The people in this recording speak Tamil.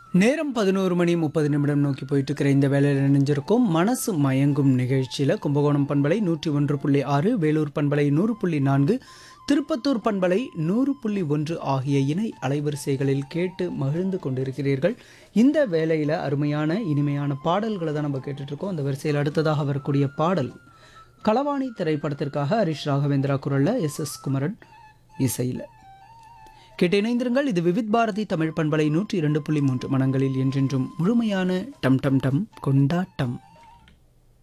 நேரம் பதினோரு மணி முப்பது நிமிடம் நோக்கி போயிட்டு இருக்கிற இந்த வேலையில் இணைஞ்சிருக்கும் மனசு மயங்கும் நிகழ்ச்சியில் கும்பகோணம் பண்பலை நூற்றி ஒன்று புள்ளி ஆறு வேலூர் பண்பலை நூறு புள்ளி நான்கு திருப்பத்தூர் பண்பலை நூறு புள்ளி ஒன்று ஆகிய இணை அலைவரிசைகளில் கேட்டு மகிழ்ந்து கொண்டிருக்கிறீர்கள் இந்த வேலையில் அருமையான இனிமையான பாடல்களை தான் நம்ம கேட்டுட்டு இருக்கோம் அந்த வரிசையில் அடுத்ததாக வரக்கூடிய பாடல் களவாணி திரைப்படத்திற்காக ஹரிஷ் ராகவேந்திரா குரல்ல எஸ் எஸ் குமரன் இசையில் கேட்டு இணைந்திருங்கள் இது விவித் பாரதி தமிழ் பண்பலை நூற்றி இரண்டு புள்ளி மூன்று மனங்களில் என்றென்றும் முழுமையான டம் டம் டம் கொண்டாட்டம்